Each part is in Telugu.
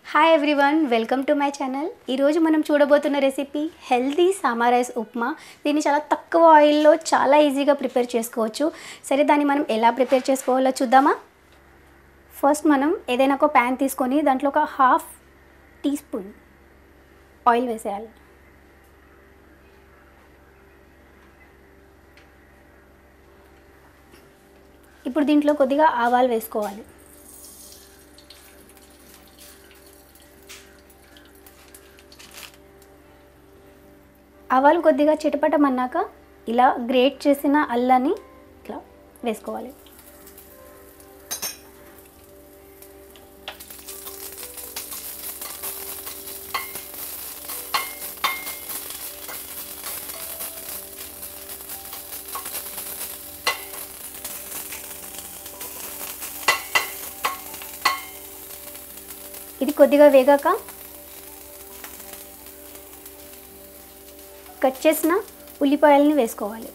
hi everyone welcome to my channel ఈరోజు మనం చూడబోతున్న recipe healthy sama rice upma దీన్ని చాలా తక్కువ ఆయిల్లో చాలా ఈజీగా ప్రిపేర్ చేసుకోవచ్చు సరే దాన్ని మనం ఎలా ప్రిపేర్ చేసుకోవాలో చూద్దామా ఫస్ట్ మనం ఏదైనా ఒక ప్యాన్ తీసుకొని దాంట్లో ఒక హాఫ్ టీ స్పూన్ ఆయిల్ వేసేయాలి ఇప్పుడు దీంట్లో కొద్దిగా ఆవాలు వేసుకోవాలి ఆవాలు కొద్దిగా చిటపటమన్నాక ఇలా గ్రేట్ చేసిన అల్లాన్ని ఇట్లా వేసుకోవాలి ఇది కొద్దిగా వేగాక కట్ చేసిన ఉల్లిపాయలని వేసుకోవాలి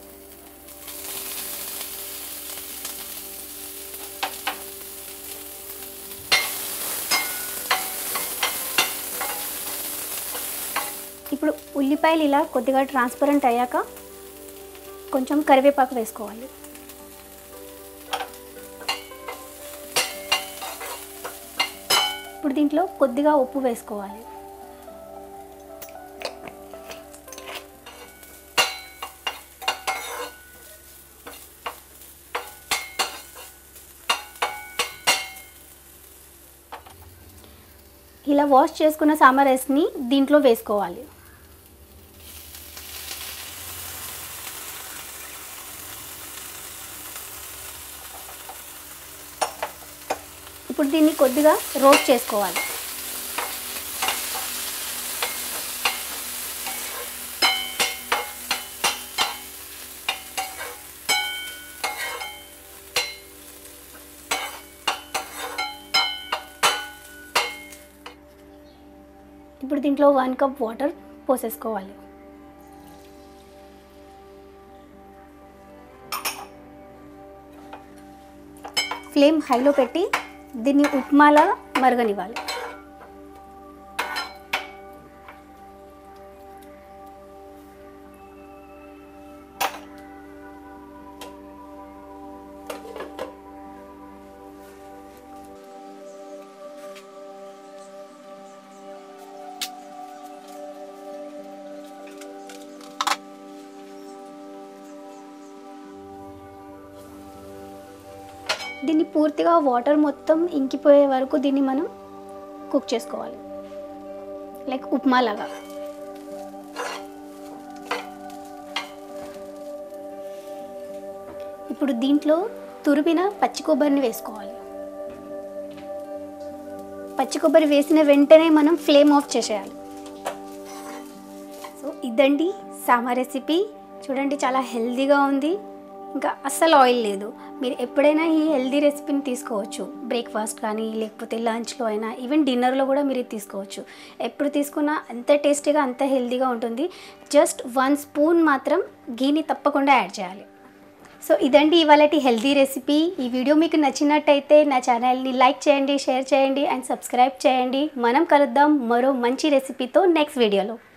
ఇప్పుడు ఉల్లిపాయలు ఇలా కొద్దిగా ట్రాన్స్పరెంట్ అయ్యాక కొంచెం కరివేపాకు వేసుకోవాలి ఇప్పుడు దీంట్లో కొద్దిగా ఉప్పు వేసుకోవాలి ఇలా వాష్ చేసుకున్న సాంబార్ రైస్ని దీంట్లో వేసుకోవాలి ఇప్పుడు దీన్ని కొద్దిగా రోస్ట్ చేసుకోవాలి ఇప్పుడు దీంట్లో వన్ కప్ వాటర్ పోసేసుకోవాలి ఫ్లేమ్ హైలో పెట్టి దీన్ని ఉప్మాలా మరగనివ్వాలి దీన్ని పూర్తిగా వాటర్ మొత్తం ఇంకిపోయే వరకు దీన్ని మనం కుక్ చేసుకోవాలి లైక్ ఉప్మా లాగా ఇప్పుడు దీంట్లో తురిమిన పచ్చి కొబ్బరిని వేసుకోవాలి పచ్చి కొబ్బరి వేసిన వెంటనే మనం ఫ్లేమ్ ఆఫ్ చేసేయాలి సో ఇదండి సామా రెసిపీ చూడండి చాలా హెల్దీగా ఉంది ఇంకా అస్సలు ఆయిల్ లేదు మీరు ఎప్పుడైనా ఈ హెల్దీ రెసిపీని తీసుకోవచ్చు బ్రేక్ఫాస్ట్ కానీ లేకపోతే లంచ్లో అయినా ఈవెన్ డిన్నర్లో కూడా మీరు ఇది తీసుకోవచ్చు ఎప్పుడు తీసుకున్నా అంత టేస్టీగా అంత హెల్దీగా ఉంటుంది జస్ట్ వన్ స్పూన్ మాత్రం గీని తప్పకుండా యాడ్ చేయాలి సో ఇదండి ఇవాళ హెల్దీ రెసిపీ ఈ వీడియో మీకు నచ్చినట్టయితే నా ఛానల్ని లైక్ చేయండి షేర్ చేయండి అండ్ సబ్స్క్రైబ్ చేయండి మనం కలుద్దాం మరో మంచి రెసిపీతో నెక్స్ట్ వీడియోలో